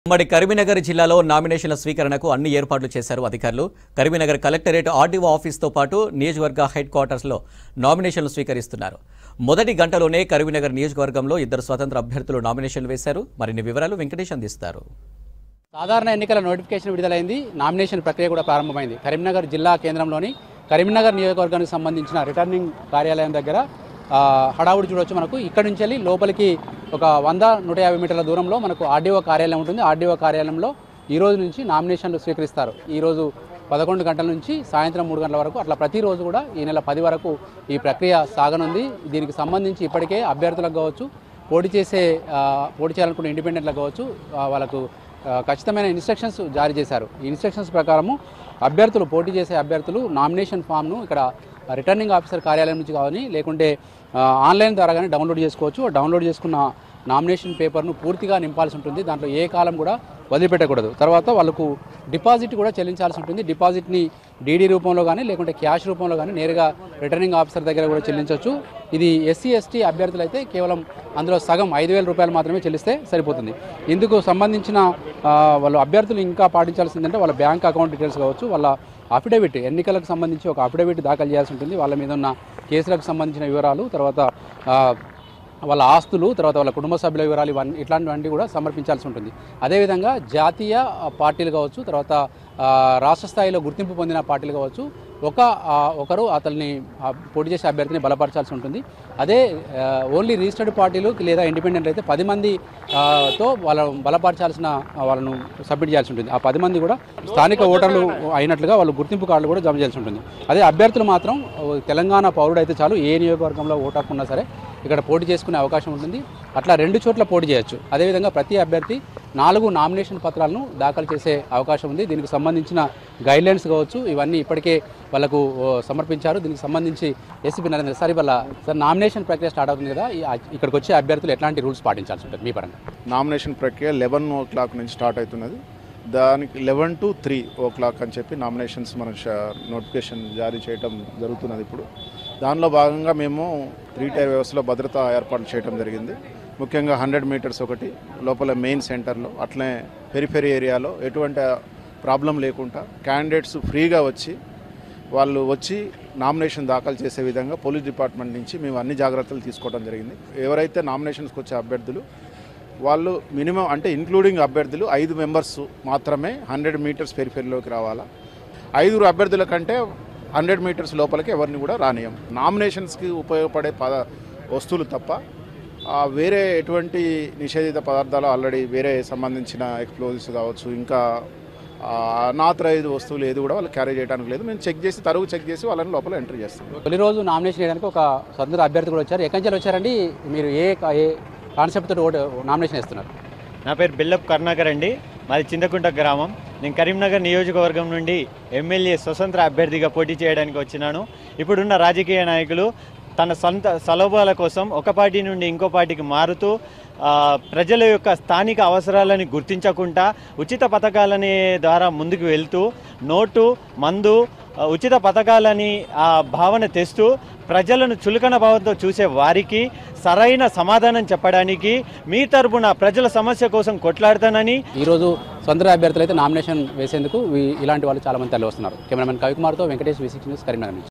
ఉమ్మడి కరీంనగర్ జిల్లాలో నామినేషన్ల స్వీకరణకు అన్ని ఏర్పాట్లు చేశారు అధికారులు కరీంనగర్ కలెక్టరేట్ ఆర్డీఓ ఆఫీస్తో పాటు నియోజకవర్గ హెడ్ క్వార్టర్స్లో నామినేషన్లు స్వీకరిస్తున్నారు మొదటి గంటలోనే కరీంనగర్ నియోజకవర్గంలో ఇద్దరు స్వతంత్ర అభ్యర్థులు నామినేషన్లు వేశారు మరిన్ని వివరాలు వెంకటేష్ అందిస్తారు సాధారణ ఎన్నికల నోటిఫికేషన్ విడుదలైంది నామినేషన్ ప్రక్రియ కూడా ప్రారంభమైంది కరీంనగర్ జిల్లా కేంద్రంలోని కరీంనగర్ నియోజకవర్గానికి సంబంధించిన రిటర్నింగ్ కార్యాలయం దగ్గర ఆ, హడావుడి చూడొచ్చు మనకు ఇక్కడి నుంచి వెళ్ళి లోపలికి ఒక వంద నూట యాభై మీటర్ల దూరంలో మనకు ఆర్డీఓ కార్యాలయం ఉంటుంది ఆర్డీఓ కార్యాలయంలో ఈ రోజు నుంచి నామినేషన్లు స్వీకరిస్తారు ఈ రోజు పదకొండు గంటల నుంచి సాయంత్రం మూడు గంటల వరకు అట్లా ప్రతిరోజు కూడా ఈ నెల పది వరకు ఈ ప్రక్రియ సాగనుంది దీనికి సంబంధించి ఇప్పటికే అభ్యర్థులకు కావచ్చు పోటీ చేసే ఆ, పోటీ చేయాలనుకున్న ఇండిపెండెంట్లకు కావచ్చు ఆ, వాళ్ళకు ఆ, ఖచ్చితమైన ఇన్స్ట్రక్షన్స్ జారీ చేశారు ఈ ఇన్స్ట్రక్షన్స్ ప్రకారము అభ్యర్థులు పోటీ చేసే అభ్యర్థులు నామినేషన్ ఫామ్ను ఇక్కడ రిటర్నింగ్ ఆఫీసర్ కార్యాలయం నుంచి కానీ లేకుంటే ఆ, ఆన్లైన్ ద్వారా కానీ డౌన్లోడ్ చేసుకోవచ్చు డౌన్లోడ్ చేసుకున్న నామినేషన్ పేపర్ను పూర్తిగా నింపాల్సి ఉంటుంది దాంట్లో ఏ కాలం కూడా వదిలిపెట్టకూడదు తర్వాత వాళ్ళకు డిపాజిట్ కూడా చెల్లించాల్సి ఉంటుంది డిపాజిట్ని డీడీ రూపంలో కానీ లేకుంటే క్యాష్ రూపంలో కానీ నేరుగా రిటర్నింగ్ ఆఫీసర్ దగ్గర కూడా చెల్లించవచ్చు ఇది ఎస్సీ ఎస్టీ అభ్యర్థులు అయితే కేవలం అందులో సగం ఐదు వేల రూపాయలు మాత్రమే చెల్లిస్తే సరిపోతుంది ఇందుకు సంబంధించిన ఆ, వాళ్ళు అభ్యర్థులు ఇంకా పాటించాల్సిందంటే వాళ్ళ బ్యాంక్ అకౌంట్ డీటెయిల్స్ కావచ్చు వాళ్ళ అఫిడవిట్ ఎన్నికలకు సంబంధించి ఒక అఫిడవిట్ దాఖలు చేయాల్సి ఉంటుంది వాళ్ళ మీద ఉన్న కేసులకు సంబంధించిన వివరాలు తర్వాత ఆ, వాళ్ళ ఆస్తులు తర్వాత వాళ్ళ కుటుంబ సభ్యుల వివరాలు ఇవన్నీ ఇట్లాంటివన్నీ కూడా సమర్పించాల్సి ఉంటుంది అదేవిధంగా జాతీయ ఆ, పార్టీలు కావచ్చు తర్వాత ఆ, రాష్ట్ర స్థాయిలో గుర్తింపు పొందిన పార్టీలు కావచ్చు ఒక ఆ, ఒకరు అతన్ని ఆ, పోటీ చేసే అభ్యర్థిని బలపరచాల్సి ఉంటుంది అదే ఆ, ఓన్లీ రిజిస్టర్డ్ పార్టీలు లేదా ఇండిపెండెంట్ అయితే పది మంది ఆ, తో వాళ్ళను బలపరచాల్సిన ఆ, వాళ్ళను సబ్మిట్ చేయాల్సి ఉంటుంది ఆ పది మంది కూడా స్థానిక ఓటర్లు అయినట్లుగా వాళ్ళు గుర్తింపు కార్డులు కూడా జమ చేయాల్సి ఉంటుంది అదే అభ్యర్థులు మాత్రం ఓ తెలంగాణ పౌరుడు అయితే చాలు ఏ నియోజకవర్గంలో ఓటు హక్కు ఉన్నా సరే ఇక్కడ పోటీ చేసుకునే అవకాశం ఉంటుంది అట్లా రెండు చోట్ల పోటీ చేయొచ్చు అదేవిధంగా ప్రతి అభ్యర్థి నాలుగు నామినేషన్ పత్రాలను దాఖలు చేసే అవకాశం ఉంది దీనికి సంబంధించిన గైడ్లైన్స్ కావచ్చు ఇవన్నీ ఇప్పటికే వాళ్ళకు ఓ, సమర్పించారు దీనికి సంబంధించి ఎస్పీ నరేంద్ర సార్ ఇవాళ సార్ నామినేషన్ ప్రక్రియ స్టార్ట్ అవుతుంది కదా ఈ- ఇక్కడికి వచ్చే అభ్యర్థులు ఎట్లాంటి రూల్స్ పాటించాల్సి ఉంటుంది మీ పరంగా నామినేషన్ ప్రక్రియ లెవెన్ ఓ క్లాక్ నుంచి స్టార్ట్ అవుతున్నది దానికి eleven to three o'clock అని చెప్పి నామినేషన్స్ మన నోటిఫికేషన్ జారీ చేయడం జరుగుతున్నది ఇప్పుడు దానిలో భాగంగా మేము త్రీ టైర్ వ్యవస్థలో భద్రత ఏర్పాటు చేయడం జరిగింది ముఖ్యంగా హండ్రెడ్ మీటర్స్ ఒకటి లోపల మెయిన్ సెంటర్లో అట్లనే పెరిఫెరీ ఏరియాలో ఎటువంటి ప్రాబ్లం లేకుండా క్యాండిడేట్స్ ఫ్రీగా వచ్చి వాళ్ళు వచ్చి నామినేషన్ దాఖలు చేసే విధంగా పోలీస్ డిపార్ట్మెంట్ నుంచి మేము అన్ని జాగ్రత్తలు తీసుకోవడం జరిగింది ఎవరైతే నామినేషన్స్కి వచ్చే అభ్యర్థులు వాళ్ళు మినిమం అంటే ఇంక్లూడింగ్ అభ్యర్థులు ఐదు మెంబర్స్ మాత్రమే హండ్రెడ్ మీటర్స్ పెరిఫెరీలోకి రావాలా ఐదుగురు అభ్యర్థుల కంటే హండ్రెడ్ మీటర్స్ లోపలికి ఎవరిని కూడా రానియం నామినేషన్స్కి ఉపయోగపడే పద వస్తువులు తప్ప ఆ, వేరే ఎటువంటి నిషేధిత పదార్థాలు ఆల్రెడీ వేరే సంబంధించిన ఎక్స్ప్లోజివ్స్ కావచ్చు ఇంకా అనాథరైజ్ వస్తువులు ఏది కూడా వాళ్ళు క్యారీ చేయడానికి లేదు మేము చెక్ చేసి తరుగు చెక్ చేసి వాళ్ళని లోపల ఎంట్రీ చేస్తాం తొలి రోజు నామినేషన్ చేయడానికి ఒక స్వతంత్ర అభ్యర్థి కూడా వచ్చారు ఎక్కడి నుంచి వచ్చారండి మీరు ఏ ఏ కాన్సెప్ట్ తోటి ఓటు నామినేషన్ ఇస్తున్నారు నా పేరు బిల్లప్ కరుణాకర్ అండి మాది చింతకుంట గ్రామం నేను కరీంనగర్ నియోజకవర్గం నుండి ఎమ్మెల్యే స్వతంత్ర అభ్యర్థిగా పోటీ చేయడానికి వచ్చినాను ఇప్పుడున్న రాజకీయ నాయకులు తన సొంత సలోభాల కోసం ఒక పార్టీ నుండి ఇంకో పార్టీకి మారుతూ ఆ, ప్రజల యొక్క స్థానిక అవసరాలని గుర్తించకుండా ఉచిత పథకాలని ద్వారా ముందుకు వెళ్తూ నోటు మందు ఆ, ఉచిత పథకాలని ఆ భావన తెస్తూ ప్రజలను చులకన భావంతో చూసే వారికి సరైన సమాధానం చెప్పడానికి మీ తరపున ప్రజల సమస్య కోసం కొట్లాడతానని ఈరోజు స్వతంత్ర అభ్యర్థులు అయితే నామినేషన్ వేసేందుకు వీ- ఇలాంటి వాళ్ళు చాలా మంది తరలి వస్తున్నారు కెమెరామెన్ కవికుమార్తో వెంకటేష్ విసిక్స్ న్యూస్ కరీంనగర్ నుంచి